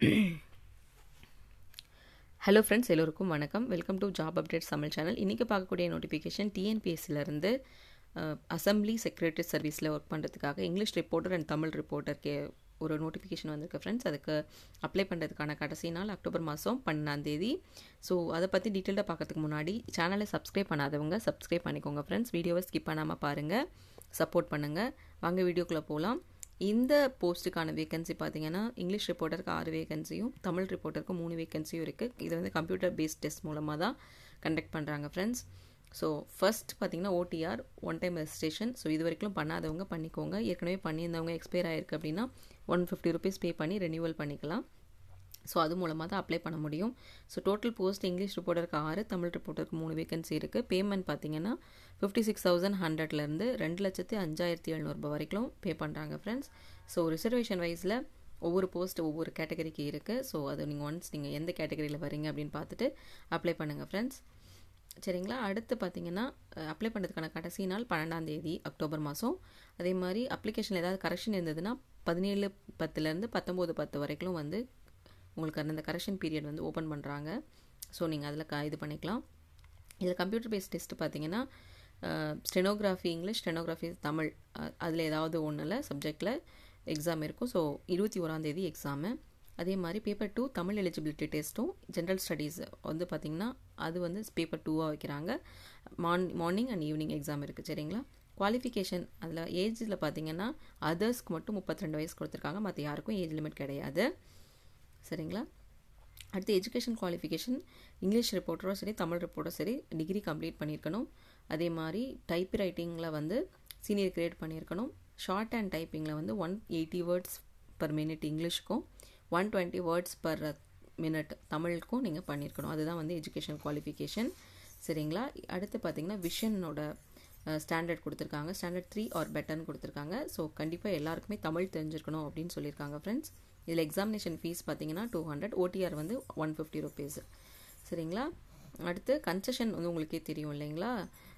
hello friends எல்லோருக்கும் வணக்கம் welcome to job updates Tamil channel இன்றைக்கி பார்க்கக்கூடிய நோட்டிஃபிகேஷன் டிஎன்பிஎஸ்சிலேருந்து அசம்பிளி செக்ரட்டரி சர்வீஸில் ஒர்க் பண்ணுறதுக்காக இங்கிலீஷ் ரிப்போர்ட்டர் அண்ட் தமிழ் ரிப்போர்ட்டருக்கு ஒரு நோட்டிஃபிகேஷன் வந்திருக்கு ஃப்ரெண்ட்ஸ் அதுக்கு அப்ளை பண்ணுறதுக்கான கடைசி நாள் அக்டோபர் மாதம் பன்னெண்டாந்தேதி ஸோ அதை பற்றி டீட்டெயிலாக பார்க்கறதுக்கு முன்னாடி சேனலை சப்ஸ்கிரைப் பண்ணாதவங்க சப்ஸ்கிரைப் பண்ணிக்கோங்க ஃப்ரெண்ட்ஸ் வீடியோவை ஸ்கிப் பண்ணாமல் பாருங்கள் சப்போர்ட் பண்ணுங்கள் வாங்க வீடியோக்குள்ளே போகலாம் இந்த போஸ்ட்டுக்கான வேகன்சி பார்த்தீங்கன்னா இங்கிலீஷ் ரிப்போர்ட்டருக்கு ஆறு வேகன்சியும் தமிழ் ரிப்போர்ட்டருக்கு மூணு வேகன்சியும் இருக்குது இது வந்து கம்ப்யூட்டர் பேஸ்ட் டெஸ்ட் மூலமாக தான் கண்டக்ட் பண்ணுறாங்க ஃப்ரெண்ட்ஸ் ஸோ ஃபர்ஸ்ட் பார்த்தீங்கன்னா OTR one time registration so இது வரைக்கும் பண்ணாதவங்க பண்ணிக்கோங்க ஏற்கனவே பண்ணியிருந்தவங்க எக்ஸ்பயர் ஆயிருக்கு அப்படின்னா ஒன் ஃபிஃப்டி ருபீஸ் பே பண்ணி ரெனியூவல் பண்ணிக்கலாம் ஸோ அது மூலமாக தான் அப்ளை பண்ண முடியும் ஸோ டோட்டல் போஸ்ட் இங்கிலீஷ் ரிப்போர்ட்டருக்கு ஆறு தமிழ் ரிப்போர்ட்டருக்கு மூணு வேகன்சி இருக்குது பேமெண்ட் பார்த்தீங்கன்னா ஃபிஃப்டி சிக்ஸ் தௌசண்ட் ஹண்ட்ரட்லேருந்து ரெண்டு லட்சத்து அஞ்சாயிரத்தி எழுநூறுபா வரைக்கும் பே பண்ணுறாங்க ஃப்ரெண்ட்ஸ் ஸோ ரிசர்வேஷன் வைஸில் ஒவ்வொரு போஸ்ட் ஒவ்வொரு கேட்டகரிக்கு இருக்குது ஸோ அது நீங்கள் ஒன்ஸ் நீங்கள் எந்த கேட்டகரியில் வரீங்க அப்படின்னு பார்த்துட்டு அப்ளை பண்ணுங்கள் ஃப்ரெண்ட்ஸ் சரிங்களா அடுத்து பார்த்தீங்கன்னா அப்ளை பண்ணுறதுக்கான கடைசி நாள் பன்னெண்டாம் தேதி அக்டோபர் மாதம் அதே மாதிரி அப்ளிகேஷனில் ஏதாவது கரெக்ஷன் இருந்ததுன்னா பதினேழு பத்துலேருந்து பத்தொம்போது பத்து வரைக்கும் வந்து உங்களுக்கு அந்த கரெக்ஷன் பீரியட் வந்து ஓப்பன் பண்ணுறாங்க ஸோ நீங்கள் அதில் க இது பண்ணிக்கலாம் இதில் கம்ப்யூட்டர் பேஸ்ட் டெஸ்ட்டு பார்த்தீங்கன்னா ஸ்டெனோகிராஃபி இங்கிலீஷ் ஸ்டெனோகிராஃபி தமிழ் அதில் ஏதாவது ஒன்றில் சப்ஜெக்டில் எக்ஸாம் இருக்கும் ஸோ இருபத்தி ஓராந்தேதி எக்ஸாமு அதே மாதிரி பேப்பர் டூ தமிழ் எலிஜிபிலிட்டி டெஸ்ட்டும் ஜென்ரல் ஸ்டடீஸ் வந்து பார்த்திங்கன்னா அது வந்து பேப்பர் டூவாக வைக்கிறாங்க morn morning and evening exam இருக்குது சரிங்களா குவாலிஃபிகேஷன் அதில் ஏஜில் பார்த்தீங்கன்னா அதர்ஸ்க்கு மட்டும் முப்பத்தி ரெண்டு வயசு கொடுத்துருக்காங்க மற்ற யாருக்கும் ஏஜ் லிமிட் கிடையாது சரிங்களா அடுத்து எஜுகேஷன் குவாலிஃபிகேஷன் இங்கிலீஷ் ரிப்போர்ட்டரும் சரி தமிழ் ரிப்போர்ட்டரும் சரி டிகிரி கம்ப்ளீட் பண்ணியிருக்கணும் அதே மாதிரி டைப் ரைட்டிங்கில் வந்து சீனியர் கிரேட் பண்ணியிருக்கணும் ஷார்ட் அண்ட் டைப்பிங்கில் வந்து one eighty words per minute இங்கிலீஷ்க்கும் one twenty words per minute தமிழுக்கும் நீங்கள் பண்ணியிருக்கணும் அதுதான் வந்து எஜுகேஷன் குவாலிஃபிகேஷன் சரிங்களா அடுத்து பார்த்தீங்கன்னா விஷனோட ஸ்டாண்டர்ட் கொடுத்துருக்காங்க ஸ்டாண்டர்ட் த்ரீ ஆர் பெட்டர்னு கொடுத்துருக்காங்க ஸோ கண்டிப்பாக எல்லாருக்குமே தமிழ் தெரிஞ்சிருக்கணும் அப்படின்னு சொல்லியிருக்காங்க ஃப்ரெண்ட்ஸ் இதில் எக்ஸாமினேஷன் ஃபீஸ் பார்த்தீங்கன்னா டூ ஹண்ட்ரட் ஓடிஆர் வந்து ஒன் ஃபிஃப்டி ருபீஸ் சரிங்களா அடுத்து கன்செஷன் வந்து உங்களுக்கே தெரியும் இல்லைங்களா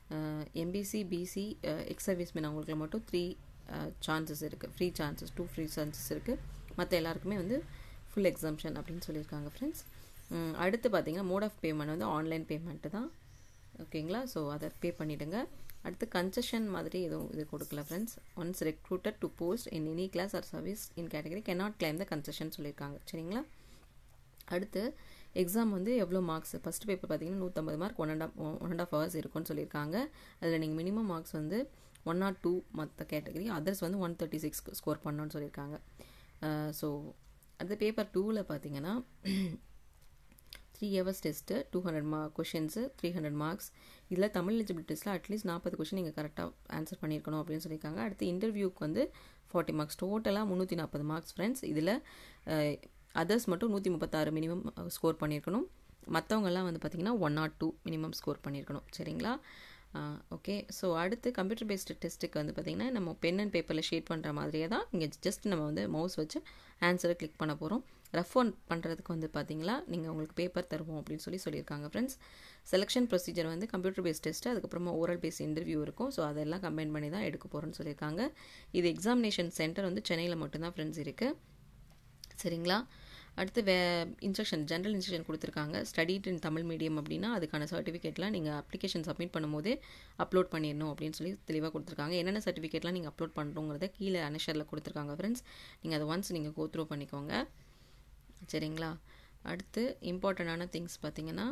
எம்பிசி பிசி எக்ஸ் சர்வீஸ்மேன் அவங்களுக்கு மட்டும் த்ரீ சான்சஸ் இருக்குது free chances two free chances இருக்குது மற்ற எல்லாருக்குமே வந்து ஃபுல் எக்ஸாம்ஷன் அப்படின்னு சொல்லியிருக்காங்க ஃப்ரெண்ட்ஸ் அடுத்து பார்த்தீங்கன்னா மோட் ஆஃப் பேமெண்ட் வந்து ஆன்லைன் பேமெண்ட்டு தான் ஓகேங்களா ஸோ அதை பே பண்ணிவிடுங்க அடுத்து கன்செஷன் மாதிரி எதுவும் இது கொடுக்கல friends once recruited to post in any class or service in category cannot claim the concession சொல்லியிருக்காங்க சரிங்களா அடுத்து எக்ஸாம் வந்து எவ்வளோ மார்க்ஸ் ஃபஸ்ட் பேப்பர் பார்த்தீங்கன்னா நூற்றம்பது mark one and half one and half hours இருக்கும்னு சொல்லியிருக்காங்க அதில் நீங்கள் மினிமம் மார்க்ஸ் வந்து ஒன் நாட் டூ மற்ற கேட்டகரி அதர்ஸ் வந்து ஒன் தேர்ட்டி சிக்ஸ் ஸ்கோர் பண்ணணும்னு சொல்லியிருக்காங்க ஸோ அடுத்த பேப்பர் டூவில் பார்த்தீங்கன்னா three hours test two hundred mark questions three hundred marks இதில் தமிழ் எலிஜிபிலிட்டி டெஸ்ட்டில் அட்லீஸ்ட் நாற்பது கொஷின் நீங்கள் கரெக்டாக ஆன்சர் பண்ணியிருக்கணும் அப்படின்னு சொல்லியிருக்காங்க அடுத்து இன்டர்வியூக்கு வந்து ஃபார்ட்டி மார்க்ஸ் டோட்டலாக முந்நூற்றி நாற்பது மார்க்ஸ் ஃப்ரெண்ட்ஸ் இதில் அதர்ஸ் மட்டும் நூற்றி முப்பத்தாறு மினிமம் ஸ்கோர் பண்ணியிருக்கணும் மற்றவங்கெல்லாம் வந்து பார்த்திங்கன்னா one not two minimum score பண்ணியிருக்கணும் சரிங்களா ஓகே ஸோ அடுத்து கம்ப்யூட்டர் பேஸ்டு டெஸ்ட்டுக்கு வந்து பார்த்திங்கன்னா நம்ம பென் அண்ட் பேப்பரில் ஷேட் பண்ணுற மாதிரியே தான் இங்கே ஜஸ்ட் நம்ம வந்து மவுஸ் வச்சு ஆன்சரை கிளிக் பண்ண போகிறோம் ரஃப் ஒன் பண்ணுறதுக்கு வந்து பார்த்தீங்களா நீங்கள் உங்களுக்கு பேப்பர் தருவோம் அப்படின்னு சொல்லி சொல்லியிருக்காங்க ஃப்ரெண்ட்ஸ் செலெக்ஷன் ப்ரொசீஜர் வந்து கம்ப்யூட்டர் பேஸ்ட் டெஸ்ட்டு அதுக்கப்புறமா ஓரல் பேஸ் இன்டர்வியூ இருக்கும் ஸோ அதெல்லாம் கம்பைன் பண்ணி தான் எடுக்க போகிறோன்னு சொல்லியிருக்காங்க இது எக்ஸாமினேஷன் சென்டர் வந்து சென்னையில் மட்டும்தான் ஃப்ரெண்ட்ஸ் இருக்குது சரிங்களா அடுத்து வே இன்ஸ்ட்ரக்ஷன் ஜென்ரல் இன்ஸ்ட்ரக்ஷன் கொடுத்துருக்காங்க ஸ்டடிட் இன் தமிழ் மீடியம் அப்படின்னா அதுக்கான சர்டிஃபிகேட்லாம் நீங்கள் அப்ளிகேஷன் சப்மிட் பண்ணும்போதே அப்லோட் பண்ணிடணும் அப்படின்னு சொல்லி தெளிவாக கொடுத்துருக்காங்க என்னென்ன சர்டிஃபிகேட்லாம் நீங்கள் அப்லோட் பண்ணுறோங்கிறத கீழே அனஷரில் கொடுத்துருக்காங்க ஃப்ரெண்ட்ஸ் நீங்கள் அதை ஒன்ஸ் நீங்கள் கோ த்ரூ பண்ணிக்கோங்க சரிங்களா அடுத்து இம்பார்ட்டண்டான திங்ஸ் பார்த்தீங்கன்னா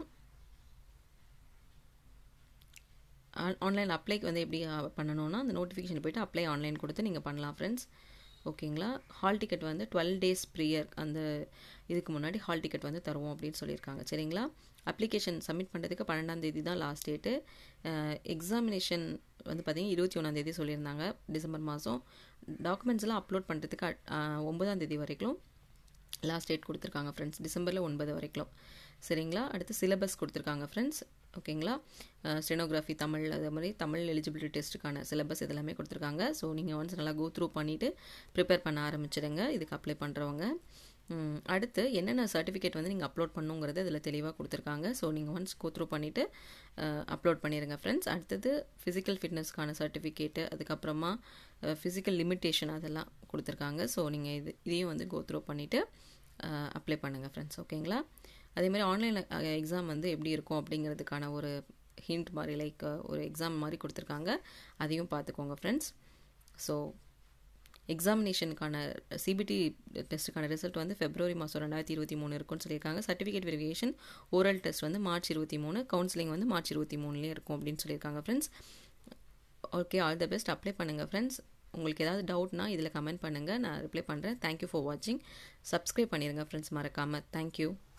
ஆன்லைன் அப்ளைக்கு வந்து எப்படி பண்ணணும்னா அந்த நோட்டிஃபிகேஷன் போய்ட்டு அப்ளை ஆன்லைன் கொடுத்து நீங்கள் பண்ணலாம் ஃப்ரெண்ட்ஸ் ஓகேங்களா ஹால் டிக்கெட் வந்து டுவெல் டேஸ் ப்ரியர் அந்த இதுக்கு முன்னாடி ஹால் டிக்கெட் வந்து தருவோம் அப்படின்னு சொல்லியிருக்காங்க சரிங்களா அப்ளிகேஷன் சப்மிட் பண்ணுறதுக்கு பன்னெண்டாம் தேதி தான் லாஸ்ட் டேட்டு எக்ஸாமினேஷன் வந்து பார்த்திங்கன்னா இருபத்தி ஒன்றாந்தேதி சொல்லியிருந்தாங்க டிசம்பர் மாதம் டாக்குமெண்ட்ஸ்லாம் அப்லோட் பண்ணுறதுக்கு ஒன்பதாம் தேதி வரைக்கும் லாஸ்ட் டேட் கொடுத்துருக்காங்க ஃப்ரெண்ட்ஸ் டிசம்பரில் ஒன்பது வரைக்கும் சரிங்களா அடுத்து சிலபஸ் கொடுத்துருக்காங்க ஃப்ரெண்ட்ஸ் ஓகேங்களா ஸ்டெனோகிராஃபி தமிழ் அதே மாதிரி தமிழ் எலிஜிபிலிட்டி டெஸ்ட்டுக்கான சிலபஸ் இதெல்லாமே கொடுத்துருக்காங்க ஸோ நீங்கள் ஒன்ஸ் நல்லா கோ த்ரூ பண்ணிவிட்டு ப்ரிப்பேர் பண்ண ஆரம்பிச்சிடுங்க இதுக்கு அப்ளை பண்ணுறவங்க அடுத்து என்னென்ன சர்டிஃபிகேட் வந்து நீங்கள் அப்லோட் பண்ணுங்கிறது இதில் தெளிவாக கொடுத்துருக்காங்க ஸோ நீங்கள் ஒன்ஸ் கோ த்ரூ பண்ணிவிட்டு அப்லோட் பண்ணிடுங்க ஃப்ரெண்ட்ஸ் அடுத்தது ஃபிசிக்கல் ஃபிட்னஸ்க்கான சர்டிஃபிகேட்டு அதுக்கப்புறமா ஃபிசிக்கல் லிமிட்டேஷன் அதெல்லாம் கொடுத்துருக்காங்க ஸோ நீங்கள் இது இதையும் வந்து கோ த்ரூ பண்ணிவிட்டு அப்ளை பண்ணுங்கள் ஃப்ரெண்ட்ஸ் ஓகேங்களா அதேமாதிரி ஆன்லைன் எக்ஸாம் வந்து எப்படி இருக்கும் அப்படிங்கிறதுக்கான ஒரு ஹிண்ட் மாதிரி லைக் ஒரு எக்ஸாம் மாதிரி கொடுத்துருக்காங்க அதையும் பார்த்துக்கோங்க ஃப்ரெண்ட்ஸ் ஸோ எக்ஸாமினேஷனுக்கான சிபிடி டெஸ்ட்டுக்கான ரிசல்ட் வந்து ஃபெப்ரவரி மாதம் ரெண்டாயிரத்தி இருபத்தி மூணு இருக்கும்னு சொல்லியிருக்காங்க சர்டிஃபிகேட் வெரிஃபிகேஷன் ஓரல் டெஸ்ட் வந்து மார்ச் இருபத்தி மூணு கவுன்சிலிங் வந்து மார்ச் இருபத்தி மூணுலேயே இருக்கும் அப்படின்னு சொல்லியிருக்காங்க friends okay all the best apply பண்ணுங்கள் ஃப்ரெண்ட்ஸ் உங்களுக்கு ஏதாவது டவுட்னா இதில் கமெண்ட் பண்ணுங்கள் நான் ரிப்ளை பண்ணுறேன் தேங்க்யூ ஃபார் வாட்சிங் சப்ஸ்கிரைப் பண்ணிடுங்க ஃப்ரெண்ட்ஸ் மறக்காமல் தேங்க்யூ